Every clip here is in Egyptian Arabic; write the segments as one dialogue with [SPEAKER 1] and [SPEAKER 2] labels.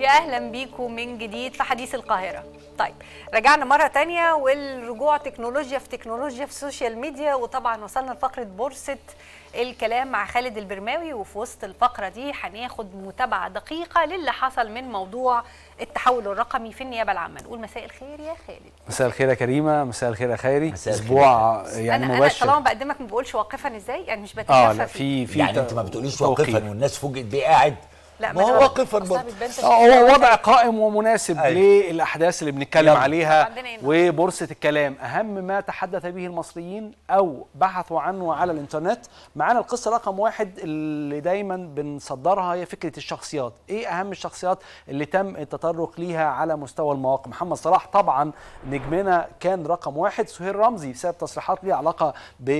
[SPEAKER 1] يا اهلا بيكم من جديد في حديث القاهره طيب رجعنا مره تانية والرجوع تكنولوجيا في تكنولوجيا في السوشيال ميديا وطبعا وصلنا لفقره بورصه الكلام مع خالد البرماوي وفي وسط الفقره دي هناخد متابعه دقيقه للي حصل من موضوع التحول الرقمي في النيابه العامه نقول مساء الخير يا خالد
[SPEAKER 2] مساء الخير يا كريمه مساء الخير يا خيري
[SPEAKER 3] مساء الخير
[SPEAKER 2] اسبوع
[SPEAKER 3] يا
[SPEAKER 2] يعني
[SPEAKER 1] انا
[SPEAKER 2] مباشر
[SPEAKER 1] انا طالما بقدمك ما بقولش واقفا ازاي يعني مش
[SPEAKER 2] اه
[SPEAKER 1] بتكفى
[SPEAKER 2] لا
[SPEAKER 1] فيه.
[SPEAKER 2] في في
[SPEAKER 3] يعني
[SPEAKER 2] ت-
[SPEAKER 3] انت ما بتقوليش
[SPEAKER 2] توقيت.
[SPEAKER 3] واقفا والناس فوجئت بيه قاعد
[SPEAKER 1] لا
[SPEAKER 3] ما
[SPEAKER 1] أنا
[SPEAKER 3] هو
[SPEAKER 1] بقى-
[SPEAKER 3] واقفا
[SPEAKER 1] أصلاً
[SPEAKER 3] برضه
[SPEAKER 1] بتبان في
[SPEAKER 2] اه هو
[SPEAKER 1] الشارع.
[SPEAKER 2] وضع قائم ومناسب
[SPEAKER 3] أيوة.
[SPEAKER 2] للاحداث اللي بنتكلم
[SPEAKER 3] يلا.
[SPEAKER 2] عليها
[SPEAKER 1] عندنا إيه
[SPEAKER 2] وبورصه الكلام اهم ما تحدث به المصريين او بحثوا عنه على الانترنت معانا القصه رقم واحد اللي دايما بنصدرها هي فكره الشخصيات ايه اهم الشخصيات اللي تم التطرق ليها على مستوى المواقع محمد صلاح طبعا نجمنا كان رقم واحد سهير رمزي بسبب تصريحات ليها علاقه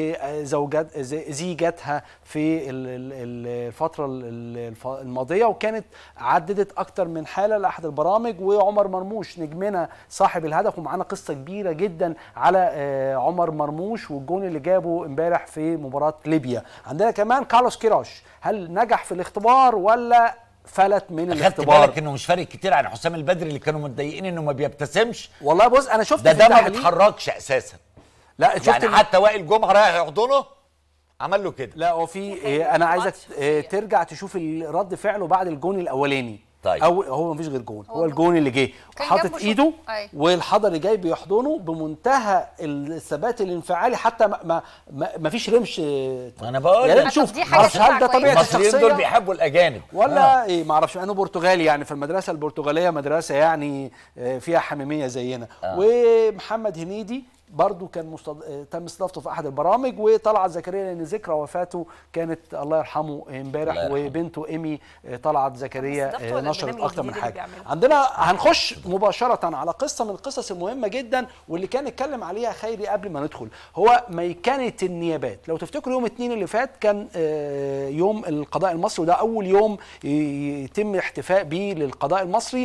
[SPEAKER 2] بزوجات زي- زيجاتها في ال- ال- الفتره ال- الف- الماضيه وكانت عددت اكتر من حاله لاحد البرامج وعمر مرموش نجمنا صاحب الهدف ومعانا قصه كبيره جدا على آه، عمر مرموش والجون اللي جابه امبارح في مباراه ليبيا عندنا كمان كارلوس كيروش هل نجح في الاختبار ولا فلت من
[SPEAKER 3] خدت
[SPEAKER 2] الاختبار
[SPEAKER 3] بالك انه مش فارق كتير عن حسام البدري اللي كانوا متضايقين انه ما بيبتسمش
[SPEAKER 2] والله بص انا شفت
[SPEAKER 3] ده
[SPEAKER 2] في
[SPEAKER 3] ده ما
[SPEAKER 2] التحليل-
[SPEAKER 3] بيتحركش اساسا
[SPEAKER 2] لا شفت
[SPEAKER 3] يعني
[SPEAKER 2] ال-
[SPEAKER 3] حتى وائل جمعه رايح يحضنه عمل له كده
[SPEAKER 2] لا هو في إيه، انا عايزك آه، ترجع تشوف ال- رد فعله بعد الجون الاولاني
[SPEAKER 3] طيب.
[SPEAKER 2] او هو مفيش غير جون هو الجون اللي جه
[SPEAKER 1] كان
[SPEAKER 2] حاطط
[SPEAKER 1] جنبه شوط.
[SPEAKER 2] ايده
[SPEAKER 1] أيوة.
[SPEAKER 2] والحضري جاي بيحضنه بمنتهى الثبات الانفعالي حتى ما, ما, ما, ما فيش رمش آه،
[SPEAKER 3] انا بقول
[SPEAKER 2] يا
[SPEAKER 3] لك.
[SPEAKER 2] ريت نشوف
[SPEAKER 1] طب دي حاجة
[SPEAKER 2] معرفش هل ده
[SPEAKER 1] تطلع
[SPEAKER 2] طبيعه
[SPEAKER 3] المصريين دول
[SPEAKER 2] الشخصيه
[SPEAKER 3] بيحبوا الاجانب
[SPEAKER 2] ولا ايه ما اعرفش انه برتغالي يعني في المدرسه البرتغاليه مدرسه يعني آه، فيها حميميه زينا
[SPEAKER 3] آه.
[SPEAKER 2] ومحمد هنيدي برضه كان مستض... آه، تم استضافته في احد البرامج وطلعت زكريا لان ذكرى وفاته كانت الله يرحمه امبارح
[SPEAKER 3] الله يرحمه.
[SPEAKER 2] وبنته ايمي آه، طلعت زكريا
[SPEAKER 1] استضافته
[SPEAKER 2] آه،
[SPEAKER 1] ولا
[SPEAKER 2] نشرت
[SPEAKER 1] البرنامج
[SPEAKER 2] اكتر من
[SPEAKER 1] الجديد اللي
[SPEAKER 2] حاجه
[SPEAKER 1] بيعمله؟
[SPEAKER 2] عندنا هنخش مباشره على قصه من القصص المهمه جدا واللي كان اتكلم عليها خيري قبل ما ندخل هو ميكنه النيابات لو تفتكروا يوم الاثنين اللي فات كان آه، يوم القضاء المصري وده اول يوم ي- يتم الاحتفاء به للقضاء المصري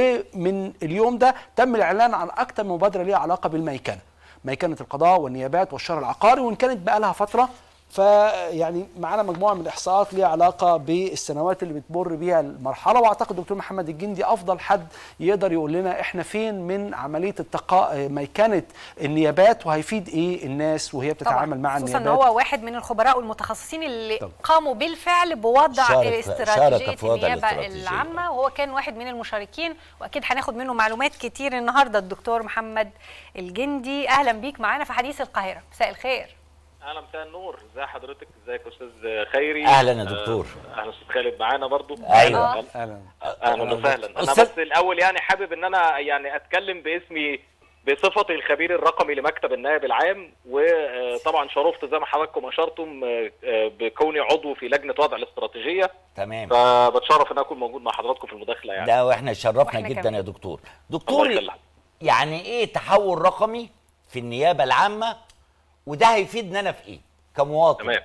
[SPEAKER 2] ومن اليوم ده تم الاعلان عن اكثر من مبادره ليها علاقه بالميكنه ميكنه القضاء والنيابات والشهر العقاري وان كانت بقى لها فتره فيعني معانا مجموعه من الاحصاءات ليها علاقه بالسنوات اللي بتمر بيها المرحله واعتقد دكتور محمد الجندي افضل حد يقدر يقول لنا احنا فين من عمليه التقاء ميكنه النيابات وهيفيد ايه الناس وهي بتتعامل مع
[SPEAKER 1] خصوصا ان
[SPEAKER 2] النيابات
[SPEAKER 1] هو واحد من الخبراء والمتخصصين اللي
[SPEAKER 2] طبعا.
[SPEAKER 1] قاموا بالفعل بوضع
[SPEAKER 3] شارك- شارك
[SPEAKER 1] استراتيجيه
[SPEAKER 3] في وضع
[SPEAKER 1] النيابه
[SPEAKER 3] الاستراتيجية.
[SPEAKER 1] العامه وهو كان واحد من المشاركين واكيد هناخد منه معلومات كتير النهارده الدكتور محمد الجندي اهلا بيك معانا في حديث القاهره مساء الخير
[SPEAKER 4] اهلا مساء النور ازي حضرتك ازيك يا استاذ خيري
[SPEAKER 3] أهلاً يا دكتور.
[SPEAKER 4] آه، اهلا استاذ خالد معانا برضو
[SPEAKER 3] أيوة.
[SPEAKER 4] اهلا
[SPEAKER 2] اهلا
[SPEAKER 4] اهلا وسهلا انا
[SPEAKER 3] أستاذ-
[SPEAKER 4] بس الاول يعني حابب ان انا يعني اتكلم باسمي بصفتي الخبير الرقمي لمكتب النائب العام وطبعا شرفت زي ما حضراتكم اشرتم آه، آه، بكوني عضو في لجنه وضع الاستراتيجيه
[SPEAKER 3] تمام
[SPEAKER 4] فبتشرف ان أنا اكون موجود مع حضراتكم في المداخله يعني
[SPEAKER 3] ده واحنا شرفنا
[SPEAKER 1] وإحنا
[SPEAKER 3] جدا
[SPEAKER 1] كمان.
[SPEAKER 3] يا دكتور
[SPEAKER 4] الله
[SPEAKER 3] دكتور
[SPEAKER 4] يخليك.
[SPEAKER 3] يعني ايه تحول رقمي في النيابه العامه وده هيفيدنا انا في ايه كمواطن
[SPEAKER 4] تمام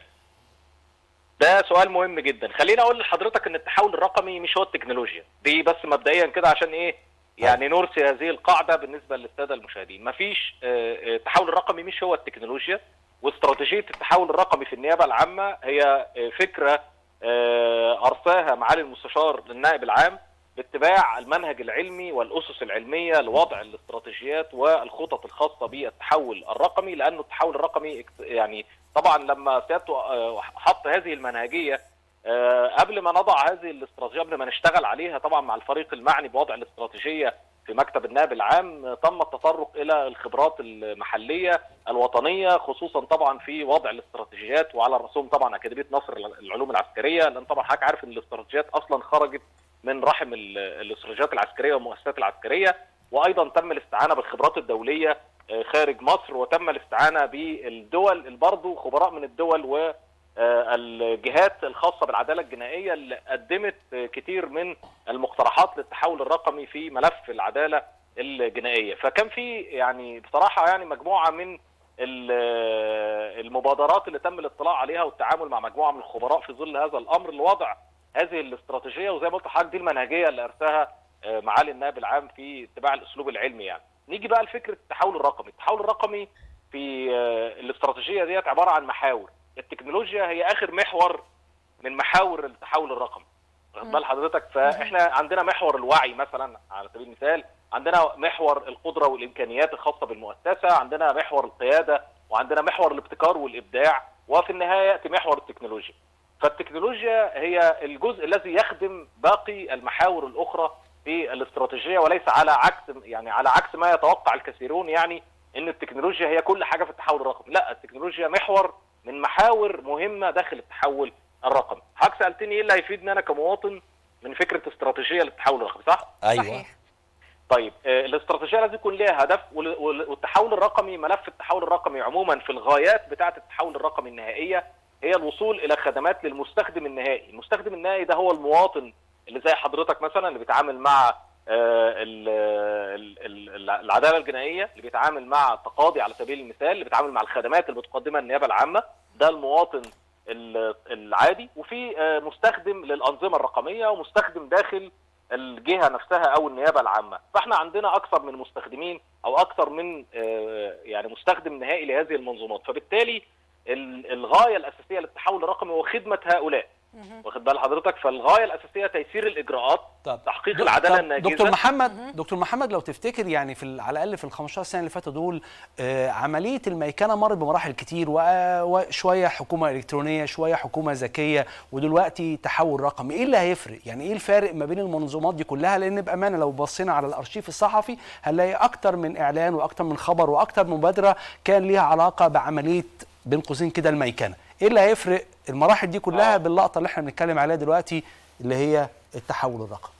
[SPEAKER 4] ده سؤال مهم جدا خليني اقول لحضرتك ان التحول الرقمي مش هو التكنولوجيا دي بس مبدئيا كده عشان ايه يعني نرسي هذه القاعده بالنسبه للساده المشاهدين مفيش آه، آه، التحول الرقمي مش هو التكنولوجيا واستراتيجيه التحول الرقمي في النيابه العامه هي آه، فكره آه، ارساها معالي المستشار للنائب العام باتباع المنهج العلمي والاسس العلميه لوضع الاستراتيجيات والخطط الخاصه بالتحول الرقمي لانه التحول الرقمي اكت- يعني طبعا لما سيادته آه، حط هذه المنهجيه آه، قبل ما نضع هذه الاستراتيجيه قبل ما نشتغل عليها طبعا مع الفريق المعني بوضع الاستراتيجيه في مكتب النائب العام آه، تم التطرق الى الخبرات المحليه الوطنيه خصوصا طبعا في وضع الاستراتيجيات وعلى راسهم طبعا اكاديميه نصر العلوم العسكريه لان طبعا حضرتك عارف ان الاستراتيجيات اصلا خرجت من رحم ال- الاستراتيجيات العسكريه والمؤسسات العسكريه وايضا تم الاستعانه بالخبرات الدوليه آه، خارج مصر وتم الاستعانه بالدول برضه خبراء من الدول و آه، الجهات الخاصه بالعداله الجنائيه اللي قدمت آه، كتير من المقترحات للتحول الرقمي في ملف العداله الجنائيه فكان في يعني بصراحه يعني مجموعه من ال- آه، المبادرات اللي تم الاطلاع عليها والتعامل مع مجموعه من الخبراء في ظل هذا الامر لوضع هذه الاستراتيجيه وزي ما قلت لحضرتك دي المنهجيه اللي ارساها آه، معالي النائب العام في اتباع الاسلوب العلمي يعني نيجي بقى لفكره التحول الرقمي التحول الرقمي في آه، الاستراتيجيه ديت عباره عن محاور التكنولوجيا هي اخر محور من محاور التحول الرقمي واخد بال حضرتك فاحنا عندنا محور الوعي مثلا على سبيل المثال عندنا محور القدره والامكانيات الخاصه بالمؤسسه عندنا محور القياده وعندنا محور الابتكار والابداع وفي النهايه ياتي محور التكنولوجيا فالتكنولوجيا هي الجزء الذي يخدم باقي المحاور الاخرى في الاستراتيجيه وليس على عكس يعني على عكس ما يتوقع الكثيرون يعني ان التكنولوجيا هي كل حاجه في التحول الرقمي لا التكنولوجيا محور من محاور مهمه داخل التحول الرقمي حضرتك سالتني ايه اللي هيفيدني انا كمواطن من فكره استراتيجيه للتحول الرقمي صح
[SPEAKER 3] ايوه
[SPEAKER 1] صحيح
[SPEAKER 4] طيب آه، الاستراتيجيه لازم يكون ليها هدف وال- وال- والتحول الرقمي ملف التحول الرقمي عموما في الغايات بتاعه التحول الرقمي النهائيه هي الوصول الى خدمات للمستخدم النهائي، المستخدم النهائي ده هو المواطن اللي زي حضرتك مثلا اللي بيتعامل مع آه، ال- ال- ال- العداله الجنائيه، اللي بيتعامل مع التقاضي على سبيل المثال، اللي بيتعامل مع الخدمات اللي بتقدمها النيابه العامه، ده المواطن ال- العادي، وفي آه، مستخدم للانظمه الرقميه ومستخدم داخل الجهه نفسها او النيابه العامه فاحنا عندنا اكثر من مستخدمين او اكثر من آه، يعني مستخدم نهائي لهذه المنظومات فبالتالي ال- الغايه الاساسيه للتحول الرقمي هو خدمه هؤلاء واخد بال حضرتك فالغايه الاساسيه تيسير الاجراءات
[SPEAKER 2] طب
[SPEAKER 4] تحقيق
[SPEAKER 2] دك-
[SPEAKER 4] العداله
[SPEAKER 2] طب
[SPEAKER 4] الناجزه
[SPEAKER 2] دكتور محمد دكتور محمد لو تفتكر يعني في ال- على الاقل في ال 15 سنه اللي فاتوا دول آه عمليه الميكنه مرت بمراحل كتير و- وشويه حكومه الكترونيه شويه حكومه ذكيه ودلوقتي تحول رقمي ايه اللي هيفرق يعني ايه الفارق ما بين المنظومات دي كلها لان بامانه لو بصينا على الارشيف الصحفي هنلاقي اكتر من اعلان واكتر من خبر واكتر من مبادره كان ليها علاقه بعمليه بين قوسين كده الميكنه ايه اللي هيفرق المراحل دي كلها
[SPEAKER 4] آه.
[SPEAKER 2] باللقطه اللي احنا بنتكلم عليها دلوقتي اللي هي التحول الرقمي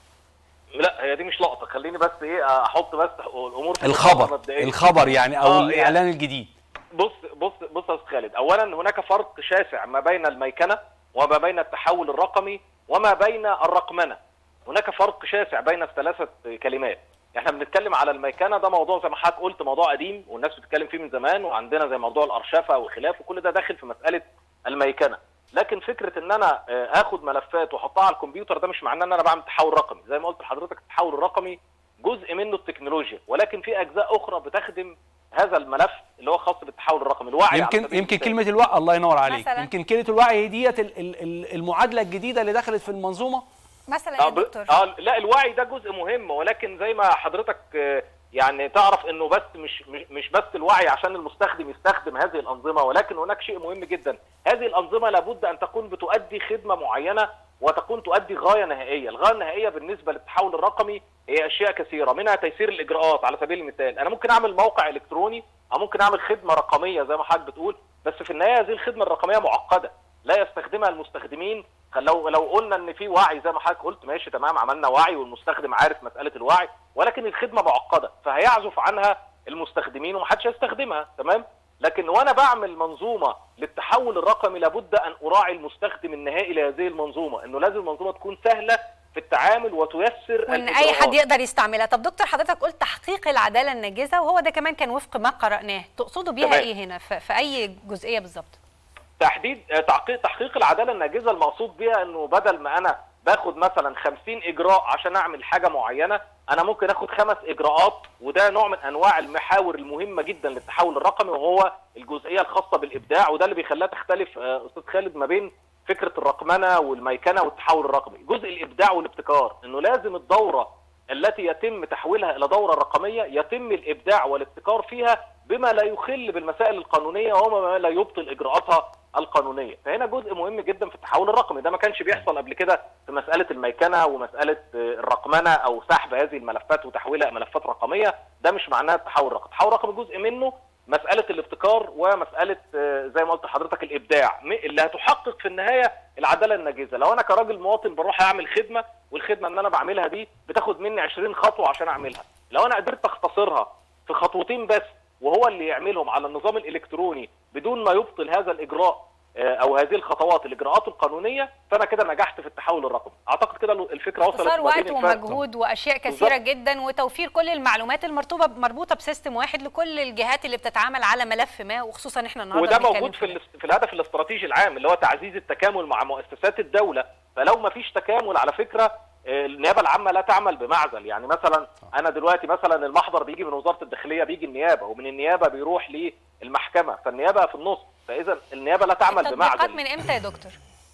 [SPEAKER 4] لا هي دي مش لقطه خليني بس ايه احط بس الامور في
[SPEAKER 2] الخبر
[SPEAKER 4] مبدئية.
[SPEAKER 2] الخبر يعني او
[SPEAKER 4] آه،
[SPEAKER 2] الاعلان الجديد
[SPEAKER 4] بص بص بص يا استاذ خالد اولا هناك فرق شاسع ما بين الميكنه وما بين التحول الرقمي وما بين الرقمنه هناك فرق شاسع بين الثلاثه كلمات احنا بنتكلم على الميكنه ده موضوع زي ما حضرتك قلت موضوع قديم والناس بتتكلم فيه من زمان وعندنا زي موضوع الارشفه والخلاف وكل ده داخل في مساله الميكنه لكن فكره ان انا آه، اخد ملفات واحطها على الكمبيوتر ده مش معناه ان انا بعمل تحول رقمي زي ما قلت لحضرتك التحول الرقمي جزء منه التكنولوجيا ولكن في اجزاء اخرى بتخدم هذا الملف اللي هو خاص بالتحول الرقمي الوعي على
[SPEAKER 2] يمكن
[SPEAKER 4] سبيل
[SPEAKER 2] يمكن
[SPEAKER 4] المثال.
[SPEAKER 2] كلمه الوعي الله ينور عليك
[SPEAKER 1] مثلاً.
[SPEAKER 2] يمكن كلمه الوعي هي ديت ال- ال- ال- المعادله الجديده اللي دخلت في المنظومه
[SPEAKER 1] مثلا يا
[SPEAKER 4] آه، ب-
[SPEAKER 1] دكتور
[SPEAKER 4] اه لا الوعي ده جزء مهم ولكن زي ما حضرتك آه، يعني تعرف انه بس مش مش مش بس الوعي عشان المستخدم يستخدم هذه الانظمه ولكن هناك شيء مهم جدا هذه الانظمه لابد ان تكون بتؤدي خدمه معينه وتكون تؤدي غايه نهائيه الغايه النهائيه بالنسبه للتحول الرقمي هي اشياء كثيره منها تيسير الاجراءات على سبيل المثال انا ممكن اعمل موقع الكتروني او ممكن اعمل خدمه رقميه زي ما حضرتك بتقول بس في النهايه هذه الخدمه الرقميه معقده لا يستخدمها المستخدمين لو لو قلنا ان في وعي زي ما حضرتك قلت ماشي تمام عملنا وعي والمستخدم عارف مساله الوعي ولكن الخدمه معقده فهيعزف عنها المستخدمين ومحدش هيستخدمها تمام لكن وانا بعمل منظومه للتحول الرقمي لابد ان اراعي المستخدم النهائي لهذه المنظومه انه لازم المنظومه تكون سهله في التعامل وتيسر
[SPEAKER 1] وان اي
[SPEAKER 4] الإجراءات.
[SPEAKER 1] حد يقدر يستعملها طب دكتور حضرتك قلت تحقيق العداله الناجزه وهو ده كمان كان وفق ما قراناه تقصدوا بيها
[SPEAKER 4] تمام.
[SPEAKER 1] ايه هنا في, في اي جزئيه بالظبط
[SPEAKER 4] تحديد آه، تحقيق تحقيق العداله الناجزه المقصود بيها انه بدل ما انا باخد مثلا 50 اجراء عشان اعمل حاجه معينه انا ممكن اخد خمس اجراءات وده نوع من انواع المحاور المهمه جدا للتحول الرقمي وهو الجزئيه الخاصه بالابداع وده اللي بيخليها تختلف آه، استاذ خالد ما بين فكره الرقمنه والميكنه والتحول الرقمي جزء الابداع والابتكار انه لازم الدوره التي يتم تحويلها الى دوره رقميه يتم الابداع والابتكار فيها بما لا يخل بالمسائل القانونيه وما لا يبطل اجراءاتها القانونيه، فهنا جزء مهم جدا في التحول الرقمي، ده ما كانش بيحصل قبل كده في مساله الميكنه ومساله آه، الرقمنه او سحب هذه الملفات وتحويلها ملفات رقميه، ده مش معناه التحول الرقمي، التحول الرقمي جزء منه مساله الابتكار ومساله آه، زي ما قلت لحضرتك الابداع م- اللي هتحقق في النهايه العداله الناجزه، لو انا كراجل مواطن بروح اعمل خدمه والخدمه اللي انا بعملها دي بتاخد مني 20 خطوه عشان اعملها، لو انا قدرت اختصرها في خطوتين بس وهو اللي يعملهم على النظام الالكتروني بدون ما يبطل هذا الاجراء آه، او هذه الخطوات الاجراءات القانونيه فانا كده نجحت في التحول الرقمي اعتقد كده الفكره وصلت
[SPEAKER 1] اختصار
[SPEAKER 4] ما بين
[SPEAKER 1] وقت
[SPEAKER 4] الفرق.
[SPEAKER 1] ومجهود واشياء كثيره
[SPEAKER 4] بالظبط.
[SPEAKER 1] جدا وتوفير كل المعلومات المرتبطه مربوطه بسيستم واحد لكل الجهات اللي بتتعامل على ملف ما وخصوصا احنا النهارده
[SPEAKER 4] وده
[SPEAKER 1] بنتكلم
[SPEAKER 4] موجود في,
[SPEAKER 1] ده.
[SPEAKER 4] الاس- في الهدف الاستراتيجي العام اللي هو تعزيز التكامل مع مؤسسات الدوله فلو ما فيش تكامل على فكره آه، النيابه العامه لا تعمل بمعزل يعني مثلا انا دلوقتي مثلا المحضر بيجي من وزاره الداخليه بيجي النيابه ومن النيابه بيروح للمحكمه فالنيابه في النص فاذا النيابه لا تعمل
[SPEAKER 1] التطبيقات
[SPEAKER 4] بمعزل
[SPEAKER 1] من امتى يا دكتور؟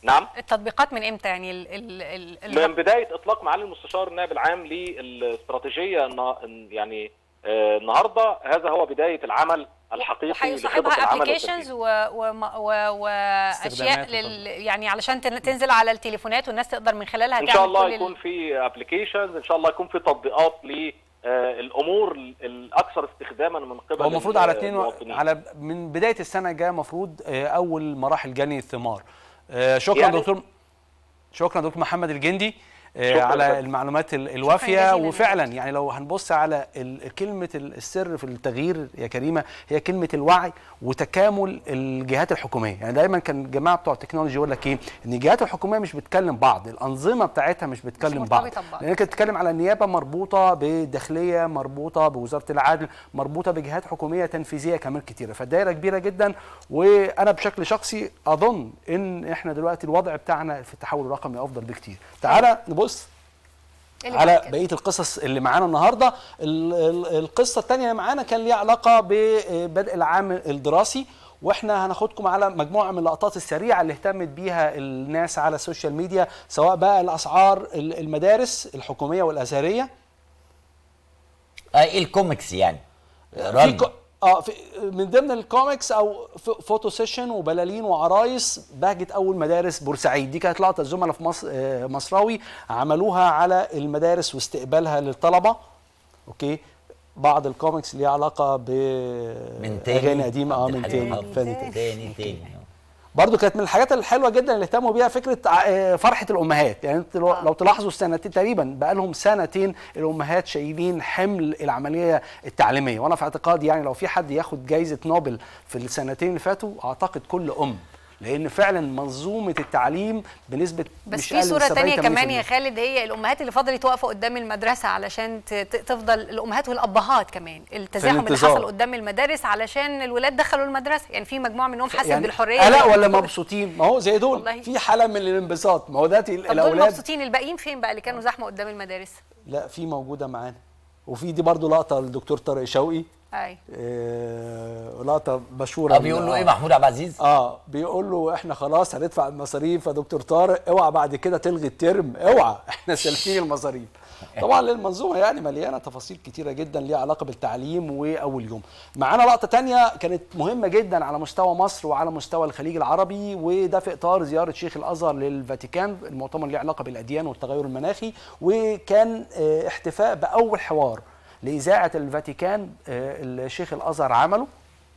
[SPEAKER 4] نعم
[SPEAKER 1] التطبيقات من امتى يعني ال ال ال
[SPEAKER 4] من بدايه اطلاق معالي المستشار النائب العام للاستراتيجيه النا- يعني آه، النهارده هذا هو بدايه العمل الحقيقي لخطط
[SPEAKER 1] هيصاحبها
[SPEAKER 4] العمل
[SPEAKER 1] ابلكيشنز
[SPEAKER 4] والتنفيذ.
[SPEAKER 1] واشياء
[SPEAKER 2] استخدامات
[SPEAKER 1] لل يعني علشان تن- تنزل على التليفونات والناس تقدر من خلالها
[SPEAKER 4] ان
[SPEAKER 1] تعمل
[SPEAKER 4] شاء الله
[SPEAKER 1] كل ال-
[SPEAKER 4] يكون في ابلكيشنز ان شاء الله يكون في تطبيقات للامور الاكثر استخداما من قبل
[SPEAKER 2] هو المفروض على اتنين
[SPEAKER 4] المواطنين.
[SPEAKER 2] على من بدايه السنه الجايه المفروض آه، اول مراحل جني الثمار آه، شكرا
[SPEAKER 4] يعني-
[SPEAKER 2] دكتور شكرا دكتور محمد الجندي آه،
[SPEAKER 4] شكراً
[SPEAKER 2] على
[SPEAKER 4] جزيلاً.
[SPEAKER 2] المعلومات ال- الوافيه
[SPEAKER 1] جزيلاً.
[SPEAKER 2] وفعلا يعني لو هنبص على ال- كلمه ال- السر في التغيير يا كريمه هي كلمه الوعي وتكامل الجهات الحكوميه يعني دايما كان الجماعه بتوع التكنولوجي يقول لك ايه ان الجهات الحكوميه مش بتكلم بعض الانظمه بتاعتها مش بتكلم بعض
[SPEAKER 1] مرتبطة ببعض.
[SPEAKER 2] لانك بتتكلم على النيابه مربوطه بالداخليه مربوطه بوزاره العدل مربوطه بجهات حكوميه تنفيذيه كمان كتيره فالدايره كبيره جدا وانا بشكل شخصي اظن ان احنا دلوقتي الوضع بتاعنا في التحول الرقمي افضل بكتير تعالى نبص
[SPEAKER 1] اللي
[SPEAKER 2] على
[SPEAKER 1] بعد كده.
[SPEAKER 2] بقيه القصص اللي معانا النهارده ال- ال- القصه الثانيه اللي معانا كان ليها علاقه ببدء العام الدراسي واحنا هناخدكم على مجموعه من اللقطات السريعه اللي اهتمت بيها الناس على السوشيال ميديا سواء بقى الاسعار ال- المدارس الحكوميه والازهريه
[SPEAKER 3] آه ايه الكوميكس يعني
[SPEAKER 2] في
[SPEAKER 3] رن
[SPEAKER 2] كو- اه في من ضمن الكوميكس او ف- فوتو سيشن وبلالين وعرايس بهجه اول مدارس بورسعيد دي كانت لقطه الزملاء في مصر آه، مصراوي عملوها على المدارس واستقبالها للطلبه اوكي بعض الكوميكس ليها علاقه ب
[SPEAKER 3] من تاني
[SPEAKER 2] اغاني قديمه اه
[SPEAKER 3] عبد
[SPEAKER 2] من
[SPEAKER 3] الحليم
[SPEAKER 2] تاني
[SPEAKER 3] حافظ.
[SPEAKER 2] فاني تاني
[SPEAKER 3] تاني تاني
[SPEAKER 2] برضو كانت من الحاجات الحلوه جدا اللي اهتموا بيها فكره ع- آه، فرحه الامهات يعني انت لو,
[SPEAKER 1] آه.
[SPEAKER 2] لو تلاحظوا السنتين تقريبا بقى لهم سنتين الامهات شايلين حمل العمليه التعليميه وانا في اعتقادي يعني لو في حد ياخد جائزه نوبل في السنتين اللي فاتوا اعتقد كل ام لان فعلا منظومه التعليم بنسبه
[SPEAKER 1] بس
[SPEAKER 2] مش
[SPEAKER 1] في
[SPEAKER 2] أقل من
[SPEAKER 1] صورة
[SPEAKER 2] 70
[SPEAKER 1] تانية كمان
[SPEAKER 2] 80%.
[SPEAKER 1] يا خالد هي الأمهات اللي فضلت واقفة قدام المدرسة علشان ت- ت- تفضل الأمهات والأبهات كمان التزاحم اللي
[SPEAKER 2] الانتظار.
[SPEAKER 1] حصل قدام المدارس علشان الولاد دخلوا المدرسة يعني في مجموعة منهم حست
[SPEAKER 2] يعني
[SPEAKER 1] بالحرية
[SPEAKER 2] قلق
[SPEAKER 1] اللي
[SPEAKER 2] ولا
[SPEAKER 1] موجودة.
[SPEAKER 2] مبسوطين ما هو زي دول
[SPEAKER 1] والله.
[SPEAKER 2] في حاله من الانبساط ما هو ده
[SPEAKER 1] طب دول
[SPEAKER 2] الاولاد
[SPEAKER 1] مبسوطين الباقيين فين بقى اللي كانوا زحمة قدام المدارس
[SPEAKER 2] لا في موجوده معانا وفي دي برضو لقطه للدكتور طارق شوقي
[SPEAKER 1] أي
[SPEAKER 2] آه، لقطه مشهوره
[SPEAKER 3] اه بيقول له ايه محمود عبد العزيز
[SPEAKER 2] اه بيقول له احنا خلاص هندفع المصاريف يا دكتور طارق اوعى بعد كده تلغي الترم اوعى احنا سالفين المصاريف طبعا المنظومه يعني مليانه تفاصيل كتيره جدا ليها علاقه بالتعليم واول يوم معانا لقطه تانية كانت مهمه جدا على مستوى مصر وعلى مستوى الخليج العربي وده في اطار زياره شيخ الازهر للفاتيكان المؤتمر ليه علاقه بالاديان والتغير المناخي وكان آه، احتفاء باول حوار لاذاعه الفاتيكان آه، الشيخ الازهر عمله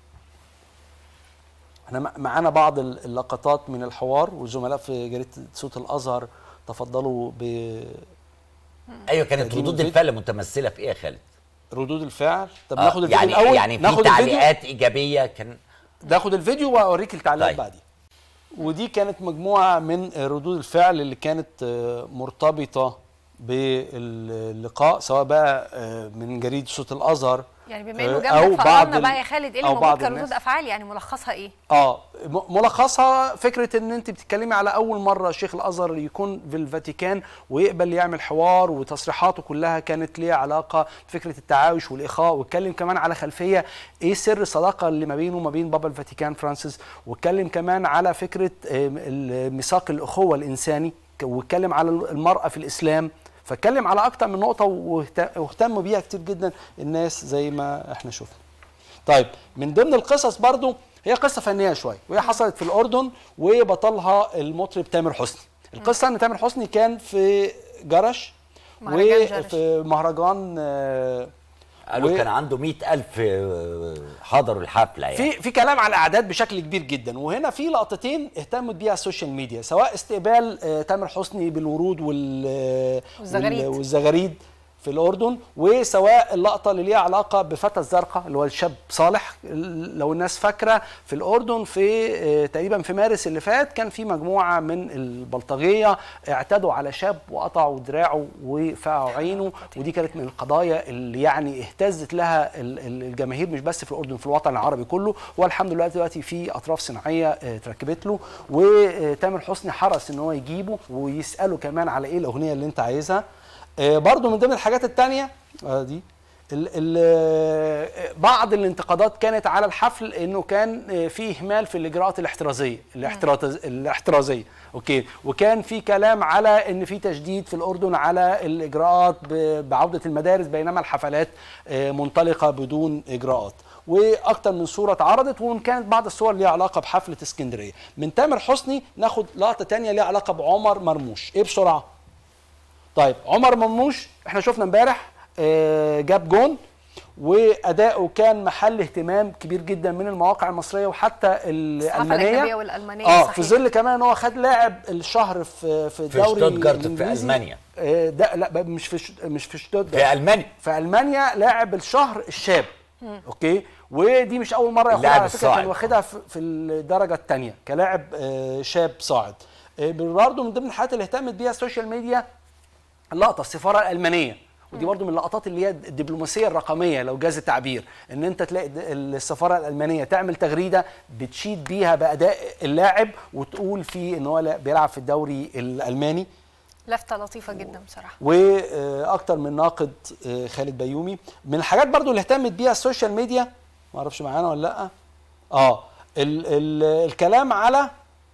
[SPEAKER 2] احنا مع- معانا بعض ال- اللقطات من الحوار والزملاء في جريده صوت الازهر تفضلوا
[SPEAKER 3] ايوه كانت
[SPEAKER 2] تقديم
[SPEAKER 3] ردود
[SPEAKER 2] الفيديو.
[SPEAKER 3] الفعل متمثله في ايه يا خالد؟
[SPEAKER 2] بردود الفعل طب
[SPEAKER 3] آه،
[SPEAKER 2] ناخد الفيديو
[SPEAKER 3] يعني
[SPEAKER 2] الاول
[SPEAKER 3] يعني في
[SPEAKER 2] ناخد الفيديو
[SPEAKER 3] تعليقات ايجابيه كان
[SPEAKER 2] ناخد الفيديو واوريك التعليقات
[SPEAKER 3] طيب.
[SPEAKER 2] بعدين ودي كانت مجموعه من ردود الفعل اللي كانت آه، مرتبطه باللقاء سواء بقى آه، من جريده صوت الازهر
[SPEAKER 1] يعني بما انه
[SPEAKER 2] آه،
[SPEAKER 1] جنبك
[SPEAKER 2] أو بعض
[SPEAKER 1] فقرنا
[SPEAKER 2] ال-
[SPEAKER 1] بقى يا خالد ايه
[SPEAKER 2] أو
[SPEAKER 1] اللي
[SPEAKER 2] بعض
[SPEAKER 1] موجود كردود
[SPEAKER 2] الناس.
[SPEAKER 1] افعال يعني ملخصها ايه؟
[SPEAKER 2] اه م- ملخصها فكره ان انت بتتكلمي على اول مره شيخ الازهر يكون في الفاتيكان ويقبل يعمل حوار وتصريحاته كلها كانت ليها علاقه بفكره التعايش والاخاء واتكلم كمان على خلفيه ايه سر الصداقه اللي ما بينه وما بين بابا الفاتيكان فرانسيس واتكلم كمان على فكره آم، ال- ميثاق الاخوه الانساني ك- واتكلم على المراه في الاسلام فاتكلم على اكتر من نقطه واهت- واهتموا بيها كتير جدا الناس زي ما احنا شفنا طيب من ضمن القصص برضو هي قصه فنيه شويه وهي حصلت في الاردن وبطلها المطرب تامر حسني القصه ان تامر حسني كان في جرش
[SPEAKER 1] مهرجان جرش.
[SPEAKER 2] وفي مهرجان آه،
[SPEAKER 3] قالوا
[SPEAKER 2] و-
[SPEAKER 3] كان عنده مئة ألف آه، حضروا الحفلة يعني
[SPEAKER 2] في في كلام على الاعداد بشكل كبير جدا وهنا في لقطتين اهتمت بيها السوشيال ميديا سواء استقبال آه، تامر حسني بالورود وال
[SPEAKER 1] والزغاريد.
[SPEAKER 2] وال- والزغاريد في الاردن وسواء اللقطه اللي ليها علاقه بفتى الزرقاء اللي هو الشاب صالح لو الناس فاكره في الاردن في آه، تقريبا في مارس اللي فات كان في مجموعه من البلطجيه اعتدوا على شاب وقطعوا دراعه وفقعوا عينه ودي كانت من القضايا اللي يعني اهتزت لها ال- ال- الجماهير مش بس في الاردن في الوطن العربي كله والحمد لله دلوقتي في اطراف صناعيه آه، اتركبت له وتامر حسني حرص ان هو يجيبه ويساله كمان على ايه الاغنيه اللي انت عايزها آه، برضو من ضمن الحاجات التانية آه، دي ال ال بعض الانتقادات كانت على الحفل انه كان في اهمال في الاجراءات الاحترازيه الاحتراز الاحترازيه اوكي وكان في كلام على ان في تشديد في الاردن على الاجراءات ب- بعوده المدارس بينما الحفلات آه، منطلقه بدون اجراءات واكتر من صوره اتعرضت وان كانت بعض الصور ليها علاقه بحفله اسكندريه من تامر حسني ناخد لقطه تانية ليها علاقه بعمر مرموش ايه بسرعه طيب عمر مرموش احنا شفنا امبارح آه، جاب جون واداؤه كان محل اهتمام كبير جدا من المواقع المصريه وحتى
[SPEAKER 1] الأجنبية
[SPEAKER 2] الالمانيه
[SPEAKER 1] والألمانية،
[SPEAKER 2] اه
[SPEAKER 1] صحيح.
[SPEAKER 2] في ظل كمان ان هو خد لاعب الشهر في في الدوري
[SPEAKER 3] شتوتجارت في
[SPEAKER 2] الإنجليزي.
[SPEAKER 3] ألمانيا.
[SPEAKER 2] آه، ده لا بقى مش في شت- مش في شتوتجارت
[SPEAKER 3] في المانيا
[SPEAKER 2] في المانيا لاعب الشهر الشاب اوكي ودي مش اول مره ياخدها
[SPEAKER 3] اللاعب
[SPEAKER 2] على فكره
[SPEAKER 3] الصاعد.
[SPEAKER 2] كان واخدها في, في الدرجه الثانيه كلاعب آه، شاب صاعد آه، برضه من ضمن الحاجات اللي اهتمت بيها السوشيال ميديا اللقطه السفاره الالمانيه ودي برضو من اللقطات اللي هي الدبلوماسيه الرقميه لو جاز التعبير ان انت تلاقي د- السفاره الالمانيه تعمل تغريده بتشيد بيها باداء اللاعب وتقول فيه ان هو لا- بيلعب في الدوري الالماني
[SPEAKER 1] لفته لطيفه جدا بصراحه
[SPEAKER 2] واكتر من ناقد آه، خالد بيومي من الحاجات برضو اللي اهتمت بيها السوشيال ميديا ما اعرفش معانا ولا لا اه ال ال الكلام على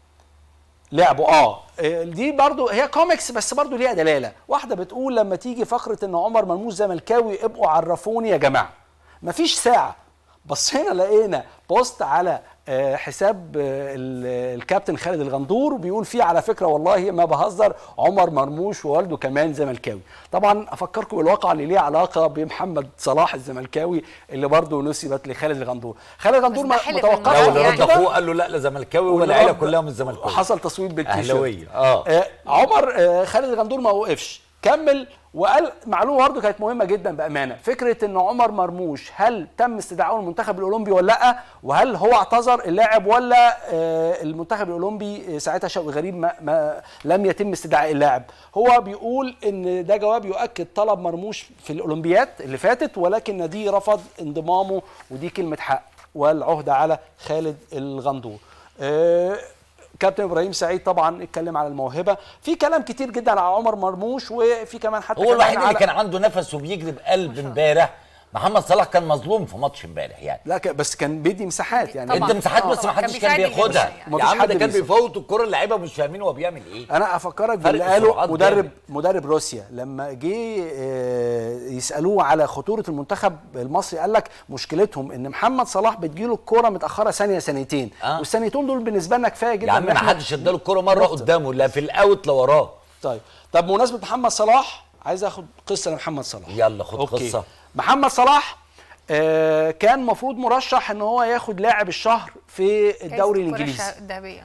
[SPEAKER 2] لعبه اه آه، دي برضو هي كوميكس بس برضو ليها دلاله واحده بتقول لما تيجي فقره ان عمر مرموش زملكاوي ابقوا عرفوني يا جماعه مفيش ساعه بصينا لقينا بوست على آه، حساب آه، ال- الكابتن خالد الغندور وبيقول فيه على فكره والله ما بهزر عمر مرموش ووالده كمان زملكاوي طبعا افكركم بالواقعه اللي ليها علاقه بمحمد صلاح الزملكاوي اللي برضه نسبت لخالد الغندور خالد الغندور
[SPEAKER 1] بس
[SPEAKER 2] ما
[SPEAKER 1] ده حلف
[SPEAKER 2] متوقعش
[SPEAKER 1] المرة
[SPEAKER 3] لو
[SPEAKER 1] يعني.
[SPEAKER 3] اللي رد اخوه قال له لا لا زملكاوي والعيله كلها من الزملكاوي
[SPEAKER 2] وحصل تصويت بالتيشيرت
[SPEAKER 3] أهلاوية، آه.
[SPEAKER 2] آه عمر آه خالد الغندور ما وقفش كمل وقال معلومه برضه كانت مهمه جدا بامانه فكره ان عمر مرموش هل تم استدعائه المنتخب الاولمبي ولا لا وهل هو اعتذر اللاعب ولا آه المنتخب الاولمبي آه، ساعتها شوقي غريب ما, ما لم يتم استدعاء اللاعب هو بيقول ان ده جواب يؤكد طلب مرموش في الاولمبيات اللي فاتت ولكن نادي رفض انضمامه ودي كلمه حق والعهده على خالد الغندور آه، كابتن ابراهيم سعيد طبعا اتكلم على الموهبه في كلام كتير جدا على عمر مرموش وفي كمان حتى
[SPEAKER 3] هو
[SPEAKER 2] كمان
[SPEAKER 3] الوحيد اللي
[SPEAKER 2] على-
[SPEAKER 3] كان عنده نفس وبيجري بقلب امبارح محمد صلاح كان مظلوم في ماتش امبارح يعني
[SPEAKER 2] لا ك- بس كان بيدي مساحات يعني
[SPEAKER 1] طبعاً.
[SPEAKER 3] ادى مساحات
[SPEAKER 1] آه،
[SPEAKER 3] بس
[SPEAKER 1] طبعاً.
[SPEAKER 3] ما
[SPEAKER 1] كان
[SPEAKER 3] حدش كان
[SPEAKER 1] بيساعد
[SPEAKER 3] بياخدها
[SPEAKER 1] الجميع يعني.
[SPEAKER 2] ما
[SPEAKER 3] يا
[SPEAKER 2] فيش
[SPEAKER 3] عم
[SPEAKER 2] حد
[SPEAKER 3] ده كان
[SPEAKER 2] بيساعد.
[SPEAKER 3] بيفوت الكره اللعيبه مش فاهمين هو بيعمل ايه
[SPEAKER 2] انا افكرك
[SPEAKER 3] فرق
[SPEAKER 2] باللي قاله
[SPEAKER 3] سرعات
[SPEAKER 2] مدرب
[SPEAKER 3] جامد.
[SPEAKER 2] مدرب روسيا لما جه آه، يسالوه على خطوره المنتخب المصري قال لك مشكلتهم ان محمد صلاح بتجيله الكوره متاخره ثانيه ثانيتين
[SPEAKER 3] آه.
[SPEAKER 2] والثانيتين دول بالنسبه لنا كفايه جدا
[SPEAKER 3] يا عم
[SPEAKER 2] إن
[SPEAKER 3] ما
[SPEAKER 2] إحنا
[SPEAKER 3] حدش اداله الكره مره
[SPEAKER 2] نخطئ.
[SPEAKER 3] قدامه لا في الاوت لا وراه
[SPEAKER 2] طيب طب بمناسبه محمد صلاح عايز اخد قصه لمحمد صلاح
[SPEAKER 3] يلا خد
[SPEAKER 2] أوكي.
[SPEAKER 3] قصة.
[SPEAKER 2] محمد صلاح آه كان مفروض مرشح ان هو ياخد لاعب الشهر في الدوري
[SPEAKER 1] الكرة
[SPEAKER 2] الانجليزي
[SPEAKER 1] الذهبيه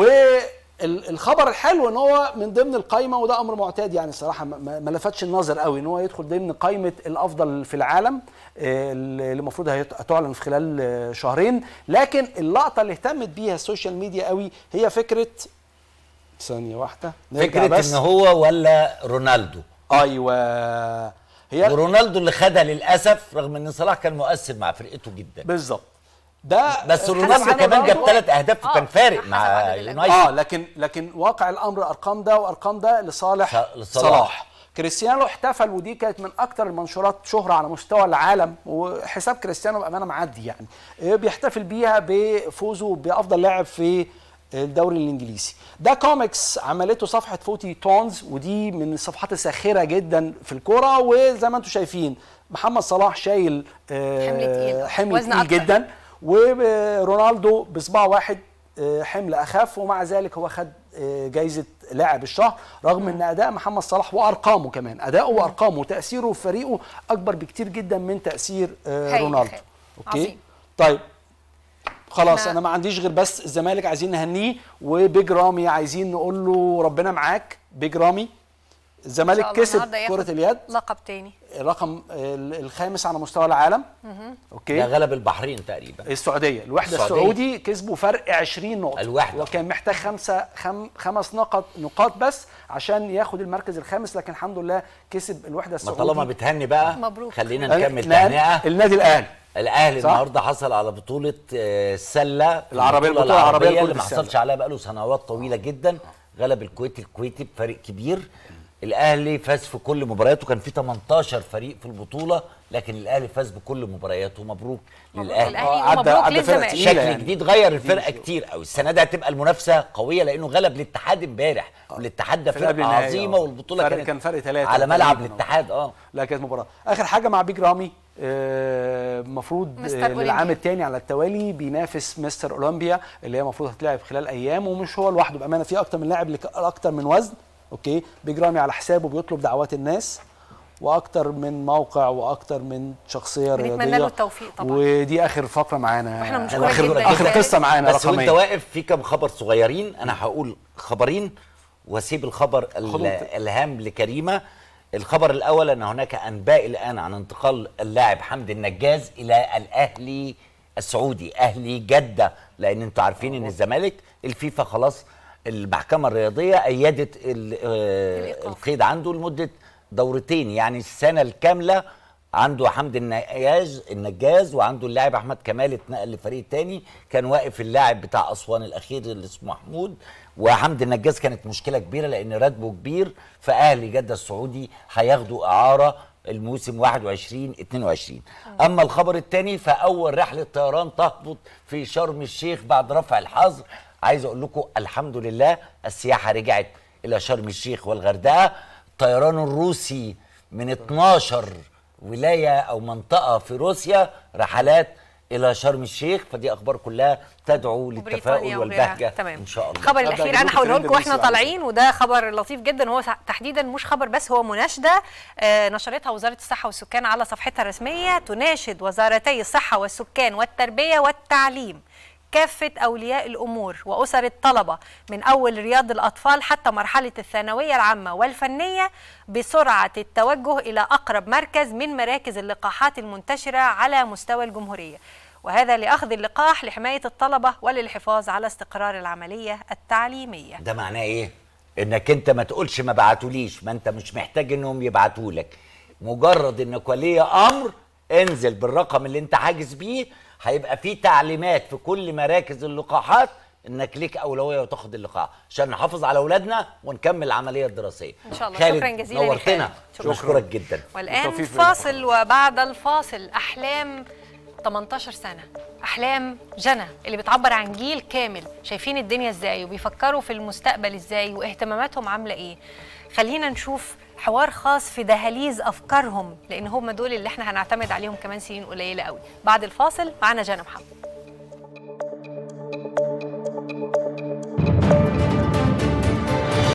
[SPEAKER 2] والخبر الحلو ان هو من ضمن القايمه وده امر معتاد يعني الصراحه ما- ما ما لفتش النظر قوي ان هو يدخل ضمن قائمه الافضل في العالم آه، اللي المفروض هيت- هتعلن في خلال آه، شهرين لكن اللقطه اللي اهتمت بيها السوشيال ميديا قوي هي فكره ثانيه واحده نرجع
[SPEAKER 3] فكره
[SPEAKER 2] بس
[SPEAKER 3] ان هو ولا رونالدو
[SPEAKER 2] ايوه هي
[SPEAKER 3] ورونالدو اللي خدها للاسف رغم ان صلاح كان مؤثر مع فرقته جدا
[SPEAKER 2] بالظبط ده
[SPEAKER 3] بس
[SPEAKER 2] حسب
[SPEAKER 3] رونالدو
[SPEAKER 2] عدد
[SPEAKER 3] كمان جاب
[SPEAKER 2] برضه-
[SPEAKER 3] ثلاث اهداف
[SPEAKER 1] آه،
[SPEAKER 3] وكان فارق
[SPEAKER 1] حسب
[SPEAKER 3] مع
[SPEAKER 1] عدد الأهداف.
[SPEAKER 3] يونايتد
[SPEAKER 2] اه لكن لكن واقع الامر ارقام ده وارقام ده لصالح
[SPEAKER 3] ص- لصلاح.
[SPEAKER 2] صلاح كريستيانو احتفل ودي كانت من اكتر المنشورات شهره على مستوى العالم وحساب كريستيانو بامانه معدي يعني آه، بيحتفل بيها بفوزه بافضل لاعب في الدوري الانجليزي ده كوميكس عملته صفحه فوتي تونز ودي من الصفحات الساخره جدا في الكوره وزي ما انتم شايفين محمد صلاح شايل آه،
[SPEAKER 1] حمل تقيل.
[SPEAKER 2] حمل
[SPEAKER 1] وزن
[SPEAKER 2] تقيل
[SPEAKER 1] أكتر.
[SPEAKER 2] جدا ورونالدو بصباع واحد آه، حمل اخف ومع ذلك هو خد آه، جايزه لاعب الشهر رغم ان اداء محمد صلاح وارقامه كمان اداؤه وارقامه وتاثيره في فريقه اكبر بكتير جدا من تاثير آه،
[SPEAKER 1] هايل،
[SPEAKER 2] رونالدو
[SPEAKER 1] هايل.
[SPEAKER 2] اوكي
[SPEAKER 1] عظيم.
[SPEAKER 2] طيب خلاص
[SPEAKER 1] احنا-
[SPEAKER 2] انا ما عنديش غير بس الزمالك عايزين نهنيه وبيج رامي عايزين نقول له ربنا معاك بيج رامي
[SPEAKER 1] إن
[SPEAKER 2] الزمالك
[SPEAKER 1] شاء الله
[SPEAKER 2] كسب
[SPEAKER 1] النهاردة ياخد
[SPEAKER 2] كره اليد
[SPEAKER 1] لقب تاني
[SPEAKER 2] الرقم ال- الخامس على مستوى العالم اوكي
[SPEAKER 3] ده غلب البحرين تقريبا
[SPEAKER 2] السعوديه الوحده
[SPEAKER 3] السعودية.
[SPEAKER 2] السعودي كسبوا فرق 20 نقطه
[SPEAKER 3] الوحدة.
[SPEAKER 2] وكان محتاج خمسه خم خمس نقط نقاط بس عشان ياخد المركز الخامس لكن الحمد لله كسب الوحده
[SPEAKER 3] ما
[SPEAKER 2] السعودي
[SPEAKER 3] طالما بتهني بقى
[SPEAKER 1] مبروك.
[SPEAKER 3] خلينا
[SPEAKER 2] ال-
[SPEAKER 3] نكمل
[SPEAKER 2] النادي-
[SPEAKER 3] تهنئه
[SPEAKER 2] النادي الاهلي
[SPEAKER 3] الاهلي
[SPEAKER 2] صح؟
[SPEAKER 3] النهارده حصل على بطوله آه، السله في
[SPEAKER 2] العربية-
[SPEAKER 3] البطولة
[SPEAKER 2] البطولة العربية
[SPEAKER 3] اللي
[SPEAKER 2] لكرة
[SPEAKER 3] ما
[SPEAKER 2] السلة.
[SPEAKER 3] حصلش عليها بقاله سنوات طويله جدا غلب الكويت الكويتي بفرق كبير الاهلي فاز في كل مبارياته كان في 18 فريق في البطوله لكن الاهلي فاز بكل مبارياته مبروك للاهلي
[SPEAKER 1] للأهلي
[SPEAKER 2] آه، عدى-
[SPEAKER 1] ومبروك
[SPEAKER 2] عدى فرق
[SPEAKER 1] للزمالك.
[SPEAKER 2] تقيلة
[SPEAKER 3] شكل
[SPEAKER 2] يعني.
[SPEAKER 3] جديد غير الفرقه كتير قوي السنه دي هتبقى المنافسه قويه لانه غلب الاتحاد امبارح والاتحاد ده
[SPEAKER 2] في القبل
[SPEAKER 3] فرقه
[SPEAKER 2] النهائي،
[SPEAKER 3] عظيمه
[SPEAKER 2] آه.
[SPEAKER 3] والبطوله
[SPEAKER 2] فرق-
[SPEAKER 3] كانت
[SPEAKER 2] كان فرق ثلاثة
[SPEAKER 3] على ملعب
[SPEAKER 2] تقريباً.
[SPEAKER 3] الاتحاد اه
[SPEAKER 2] لا كانت مباراه اخر حاجه مع بيج رامي آه، المفروض
[SPEAKER 1] مستر
[SPEAKER 2] آه، للعام
[SPEAKER 1] أولمبيا.
[SPEAKER 2] الثاني على التوالي بينافس مستر اولمبيا اللي هي المفروض هتلعب خلال ايام ومش هو لوحده بامانه في اكتر من لاعب لك- اكتر من وزن اوكي بيج رامي على حسابه بيطلب دعوات الناس واكتر من موقع واكتر من شخصيه
[SPEAKER 1] بنتمنى
[SPEAKER 2] رياضيه
[SPEAKER 1] له التوفيق طبعا.
[SPEAKER 2] ودي اخر فقره معانا
[SPEAKER 1] واحنا بنشكرك
[SPEAKER 2] اخر,
[SPEAKER 1] جداً
[SPEAKER 2] آخر
[SPEAKER 1] جداً.
[SPEAKER 2] قصه معانا
[SPEAKER 3] بس وانت
[SPEAKER 2] رقميه
[SPEAKER 3] واقف في كام خبر صغيرين انا هقول خبرين واسيب الخبر ال-
[SPEAKER 2] خدهم انت.
[SPEAKER 3] الهام لكريمه الخبر الاول ان هناك انباء الان عن انتقال اللاعب حمدي النجاز الى الاهلي السعودي اهلي جده لان انتوا عارفين ان الزمالك الفيفا خلاص المحكمه الرياضيه ايدت ال- آه،
[SPEAKER 1] الإيقاف.
[SPEAKER 3] القيد عنده لمده دورتين يعني السنه الكامله عنده حمد النجاز النجاز وعنده اللاعب احمد كمال اتنقل لفريق تاني كان واقف اللاعب بتاع اسوان الاخير اللي اسمه محمود وحمد النجاز كانت مشكله كبيره لان راتبه كبير فاهلي جده السعودي هياخدوا اعاره الموسم 21 22 اما الخبر الثاني فاول رحله طيران تهبط في شرم الشيخ بعد رفع الحظر عايز اقول لكم الحمد لله السياحه رجعت الى شرم الشيخ والغردقه الطيران الروسي من 12 ولايه او منطقه في روسيا رحلات الى شرم الشيخ فدي اخبار كلها تدعو للتفاؤل
[SPEAKER 1] وبريطانيا وغيرها.
[SPEAKER 3] والبهجه
[SPEAKER 1] تمام
[SPEAKER 3] ان شاء الله
[SPEAKER 1] الخبر
[SPEAKER 2] أبدأ
[SPEAKER 1] الاخير
[SPEAKER 2] أجيب
[SPEAKER 1] انا
[SPEAKER 2] لكم
[SPEAKER 1] هقوله
[SPEAKER 2] ترند
[SPEAKER 1] لكم واحنا
[SPEAKER 2] روسي بعد
[SPEAKER 1] طالعين وده خبر لطيف جدا هو تحديدا مش خبر بس هو مناشده آه، نشرتها وزاره الصحه والسكان على صفحتها الرسميه تناشد وزارتي الصحه والسكان والتربيه والتعليم كافة أولياء الأمور وأسر الطلبة من أول رياض الأطفال حتى مرحلة الثانوية العامة والفنية بسرعة التوجه إلى أقرب مركز من مراكز اللقاحات المنتشرة على مستوى الجمهورية وهذا لأخذ اللقاح لحماية الطلبة وللحفاظ على استقرار العملية التعليمية
[SPEAKER 3] ده معناه ايه انك انت ما تقولش ما بعتوليش ما انت مش محتاج انهم يبعتوا لك مجرد انك ولي امر انزل بالرقم اللي انت حاجز بيه هيبقى في تعليمات في كل مراكز اللقاحات انك ليك اولويه وتاخد اللقاح عشان نحافظ على اولادنا ونكمل العمليه الدراسيه
[SPEAKER 1] إن شاء الله.
[SPEAKER 3] خالد،
[SPEAKER 1] شكراً جزيلاً يا
[SPEAKER 3] نورتنا
[SPEAKER 1] خالد. شكراً.
[SPEAKER 3] بشكرك جدا
[SPEAKER 1] والآن
[SPEAKER 2] بالتوفيق في
[SPEAKER 1] فاصل وبعد الفاصل أحلام 18 سنة أحلام جنى اللي بتعبر عن جيل كامل شايفين الدنيا إزاي وبيفكروا في المستقبل إزاي واهتماماتهم عاملة إيه خلينا نشوف حوار خاص في دهاليز أفكارهم لأن هم دول اللي احنا هنعتمد عليهم كمان سنين قليلة قوي بعد الفاصل معانا جنى محمد